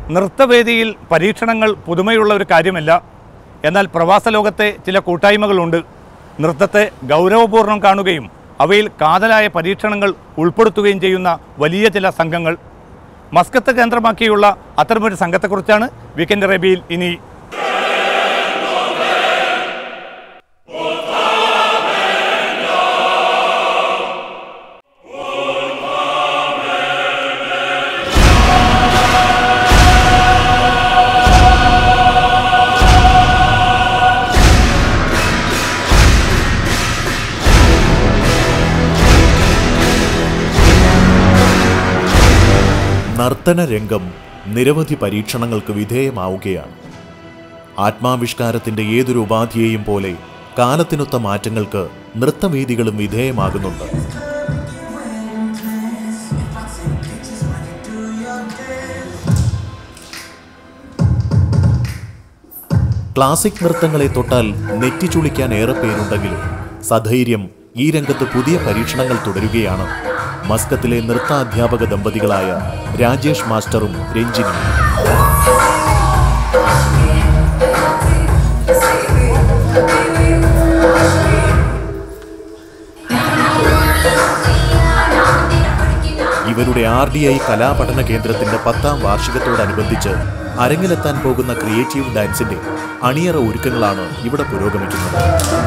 നൃത്തവേദിയിൽ പരീക്ഷണങ്ങൾ പുതുമയുള്ള ഒരു കാര്യമല്ല എന്നാൽ പ്രവാസ ലോകത്തെ ചില കൂട്ടായ്മകളുണ്ട് നൃത്തത്തെ ഗൗരവപൂർണ്ണം കാണുകയും അവയിൽ കാതലായ പരീക്ഷണങ്ങൾ ഉൾപ്പെടുത്തുകയും ചെയ്യുന്ന വലിയ ചില സംഘങ്ങൾ മസ്കത്ത് കേന്ദ്രമാക്കിയുള്ള അത്തരമൊരു സംഘത്തെക്കുറിച്ചാണ് വീക്കെൻഡ് അറേബ്യയിൽ ഇനി നർത്തന രംഗം നിരവധി പരീക്ഷണങ്ങൾക്ക് വിധേയമാവുകയാണ് ആത്മാവിഷ്കാരത്തിന്റെ ഏതൊരു ഉപാധിയെയും പോലെ കാലത്തിനൊത്ത മാറ്റങ്ങൾക്ക് നൃത്തവേദികളും വിധേയമാകുന്നുണ്ട് ക്ലാസിക് നൃത്തങ്ങളെ തൊട്ടാൽ നെറ്റിച്ചുളിക്കാൻ ഏറെ പേരുണ്ടെങ്കിലും സധൈര്യം ഈ രംഗത്ത് പുതിയ പരീക്ഷണങ്ങൾ തുടരുകയാണ് മസ്കത്തിലെ നൃത്താധ്യാപക ദമ്പതികളായ രാജേഷ് മാസ്റ്ററും രഞ്ജിനിയും ഇവരുടെ ആർ ഡി ഐ കലാപഠന കേന്ദ്രത്തിന്റെ പത്താം വാർഷികത്തോടനുബന്ധിച്ച് അരങ്ങിലെത്താൻ പോകുന്ന ക്രിയേറ്റീവ് ഡാൻസിന്റെ അണിയറ ഒരുക്കങ്ങളാണ് ഇവിടെ പുരോഗമിക്കുന്നത്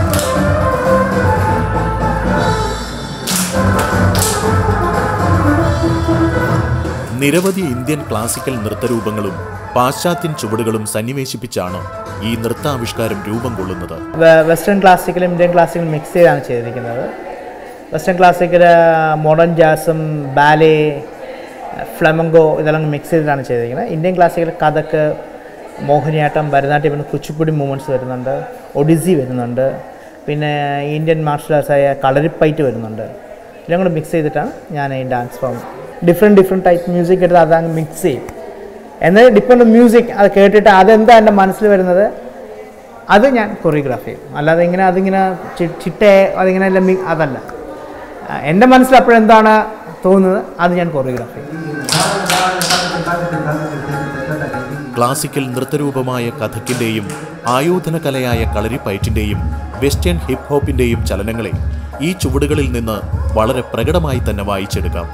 നിരവധി ഇന്ത്യൻ ക്ലാസിക്കൽ നൃത്തരൂപങ്ങളും പാശ്ചാത്യൻ ചുവടുകളും സന്നിവേശിപ്പിച്ചാണ് ഈ നൃത്താവിഷ്കാരം രൂപം കൊള്ളുന്നത് വെ- വെസ്റ്റേൺ ക്ലാസിക്കലും ഇന്ത്യൻ ക്ലാസിക്കലും മിക്സ് ചെയ്താണ് ചെയ്തിരിക്കുന്നത് വെസ്റ്റേൺ ക്ലാസിക്കൽ മോഡേൺ ജാസും ബാലെ ഫ്ലമങ്കോ ഇതെല്ലാം മിക്സ് ചെയ്തിട്ടാണ് ചെയ്തിരിക്കുന്നത് ഇന്ത്യൻ ക്ലാസിക്കൽ കഥക്ക് മോഹിനിയാട്ടം ഭരതനാട്യം പിന്നെ കുച്ചിപ്പുടി മൂവ്മെൻറ്റ്സ് വരുന്നുണ്ട് ഒഡിസി വരുന്നുണ്ട് പിന്നെ ഇന്ത്യൻ മാർഷൽ ആർട്സായ കളരിപ്പയറ്റ് വരുന്നുണ്ട് ഇതെല്ലാം കൂടെ മിക്സ് ചെയ്തിട്ടാണ് ഞാൻ ഈ dance form different different type music എടുത്ത് അതങ്ങ് മിക്സ് ചെയ്യും എന്നാൽ ഡിപ്പെൻഡ് മ്യൂസിക് അത് കേട്ടിട്ട് അതെന്താ എൻ്റെ മനസ്സിൽ വരുന്നത് അത് ഞാൻ കൊറിയോഗ്രാഫ് ചെയ്യും അല്ലാതെ ഇങ്ങനെ അതിങ്ങനെ ചി- ചിട്ടേ അതിങ്ങനെ എല്ലാം മി- അതല്ല ആ, എൻ്റെ മനസ്സിൽ അപ്പോഴെന്താണ് തോന്നുന്നത് അത് ഞാൻ കൊറിയോഗ്രാഫ് ചെയ്യും ക്ലാസിക്കൽ നൃത്തരൂപമായ കഥക്കിന്റെയും ആയോധന കലയായ കളരിപ്പയറ്റിന്റെയും വെസ്റ്റേൺ ഹിപ്പ് ഹോപ്പിന്റെയും ചലനങ്ങളെ ഈ ചുവടുകളിൽ നിന്ന് വളരെ പ്രകടമായി തന്നെ വായിച്ചെടുക്കാം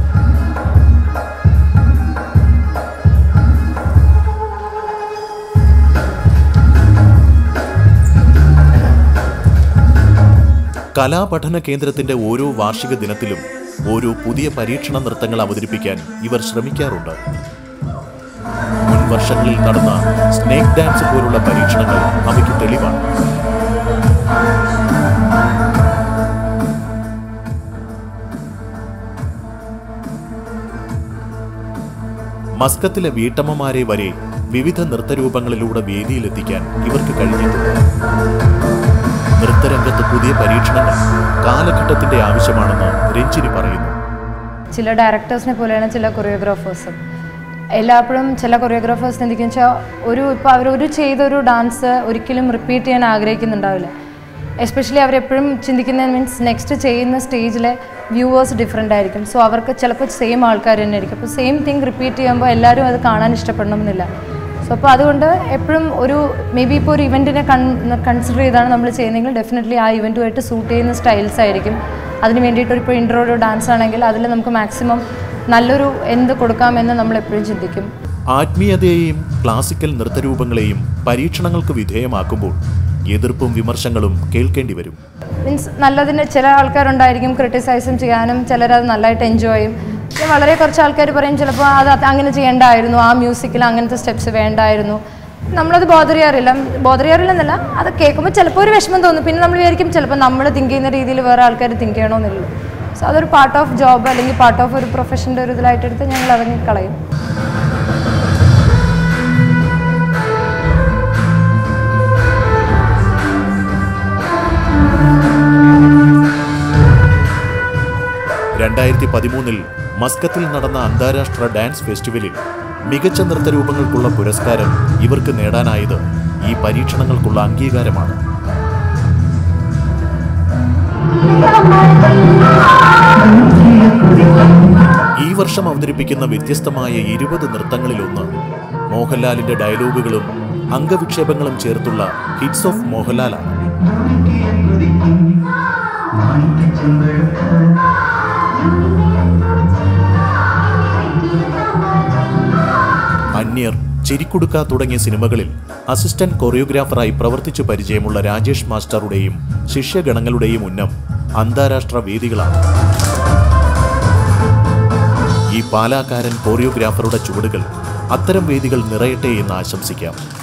കലാപഠന കേന്ദ്രത്തിന്റെ ഓരോ വാർഷിക ദിനത്തിലും ഓരോ പുതിയ പരീക്ഷണ നൃത്തങ്ങൾ അവതരിപ്പിക്കാൻ ഇവർ ശ്രമിക്കാറുണ്ട് മുൻ വർഷങ്ങളിൽ നടന്ന സ്നേക്ക് ഡാൻസ് പോലുള്ള പരീക്ഷണങ്ങൾ അവയ്ക്ക് തെളിവാണ് മസ്കത്തിലെ വീട്ടമ്മമാരെ വരെ വിവിധ നൃത്തരൂപങ്ങളിലൂടെ വേദിയിലെത്തിക്കാൻ ഇവർക്ക് കഴിഞ്ഞിട്ടുണ്ട് നൃത്തരംഗത്ത് പുതിയ പരീക്ഷണങ്ങൾ കാലഘട്ടത്തിന്റെ ആവശ്യമാണെന്ന് രഞ്ജിനി പറയുന്നു ചില ഡയറക്ടേഴ്സിനെ പോലെയാണ് ചില കൊറിയോഗ്രാഫേഴ്സും എല്ലാപ്പോഴും ചില കൊറിയോഗ്രാഫേഴ്സ് എന്തൊക്കെയാണെന്ന് വെച്ചാൽ ഒരു ഇപ്പോൾ അവരൊരു ചെയ്തൊരു ഡാൻസ് ഒരിക്കലും റിപ്പീറ്റ് ചെയ്യാൻ ആഗ്രഹിക്കുന്നുണ്ടാവില്ല എസ്പെഷ്യലി അവരെപ്പോഴും ചിന്തിക്കുന്നത് മീൻസ് നെക്സ്റ്റ് ചെയ്യുന്ന സ്റ്റേജിലെ വ്യൂവേഴ്സ് ഡിഫറെൻ്റ് ആയിരിക്കും സോ അവർക്ക് ചിലപ്പോൾ സെയിം ആൾക്കാർ തന്നെ ആയിരിക്കും അപ്പോൾ സെയിം തിങ് റിപ്പീറ്റ് ചെയ്യുമ്പോൾ എല്ലാവരും അത് കാണാൻ ഇഷ്ടപ്പെടണമെന്നില്ല സോ അപ്പോൾ അതുകൊണ്ട് എപ്പോഴും ഒരു മേ ബി ഇപ്പോൾ ഒരു ഇവൻറ്റിനെ കൺ കൺസിഡർ ചെയ്താണ് നമ്മൾ ചെയ്യുന്നതെങ്കിൽ ഡെഫിനറ്റ്ലി ആ ഇവൻറ്റുമായിട്ട് സൂട്ട് ചെയ്യുന്ന സ്റ്റൈൽസ് ആയിരിക്കും അതിന് വേണ്ടിയിട്ട് ഇപ്പോൾ ഇൻട്രോ ഒരു ഡാൻസ് ആണെങ്കിൽ അതിൽ നമുക്ക് മാക്സിമം നല്ലൊരു എന്ത് കൊടുക്കാമെന്ന് നമ്മൾ എപ്പോഴും ചിന്തിക്കും ആത്മീയതയെയും ക്ലാസിക്കൽ നൃത്തരൂപങ്ങളെയും പരീക്ഷണങ്ങൾക്ക് വിധേയമാക്കുമ്പോൾ എതിർപ്പും വിമർശങ്ങളും കേൾക്കേണ്ടി വരും മീൻസ് നല്ലതിന് ചില ആൾക്കാരുണ്ടായിരിക്കും ക്രിട്ടിസൈസും ചെയ്യാനും ചിലരത് നല്ലതായിട്ട് എൻജോയ് ചെയ്യും പിന്നെ വളരെ കുറച്ച് ആൾക്കാർ പറയും ചിലപ്പോൾ അത് അത് അങ്ങനെ ചെയ്യേണ്ടായിരുന്നു ആ മ്യൂസിക്കിൽ അങ്ങനത്തെ സ്റ്റെപ്സ് വേണ്ടായിരുന്നു നമ്മളത് ബോധർ ചെയ്യാറില്ല ബോധർ ചെയ്യാറില്ല എന്നല്ല അത് കേൾക്കുമ്പോൾ ചിലപ്പോൾ ഒരു വിഷമം തോന്നും പിന്നെ നമ്മൾ വിചാരിക്കും ചിലപ്പോൾ നമ്മൾ തിങ്ക് ചെയ്യുന്ന രീതിയിൽ വേറെ ആൾക്കാർ തിങ്ക് ചെയ്യണമെന്നില്ല സോ അതൊരു പാർട്ട് ഓഫ് ജോബ് അല്ലെങ്കിൽ പാർട്ട് ഓഫ് ഒരു പ്രൊഫഷൻ്റെ ഒരു ഇതിലായിട്ട് എടുത്ത് ഞങ്ങൾ അതങ്ങ് കളയും രണ്ടായിരത്തി പതിമൂന്നിൽ മസ്കത്തിൽ നടന്ന അന്താരാഷ്ട്ര ഡാൻസ് ഫെസ്റ്റിവലിൽ മികച്ച നൃത്തരൂപങ്ങൾക്കുള്ള പുരസ്കാരം ഇവർക്ക് നേടാനായത് ഈ പരീക്ഷണങ്ങൾക്കുള്ള അംഗീകാരമാണ് ഈ വർഷം അവതരിപ്പിക്കുന്ന വ്യത്യസ്തമായ ഇരുപത് നൃത്തങ്ങളിലൊന്ന് മോഹൻലാലിന്റെ ഡയലോഗുകളും അംഗവിക്ഷേപങ്ങളും ചേർത്തുള്ള ഹിറ്റ്സ് ഓഫ് മോഹൻലാലാണ് അന്യർ ചിരിക്കുടുക്ക തുടങ്ങിയ സിനിമകളിൽ അസിസ്റ്റന്റ് കൊറിയോഗ്രാഫറായി പ്രവർത്തിച്ചു പരിചയമുള്ള രാജേഷ് മാസ്റ്ററുടെയും ശിഷ്യഗണങ്ങളുടെയും ഉന്നം അന്താരാഷ്ട്ര വേദികളാണ് ഈ പാലാക്കാരൻ കോറിയോഗ്രാഫറുടെ ചുവടുകൾ അത്തരം വേദികൾ നിറയട്ടെ എന്ന് ആശംസിക്കാം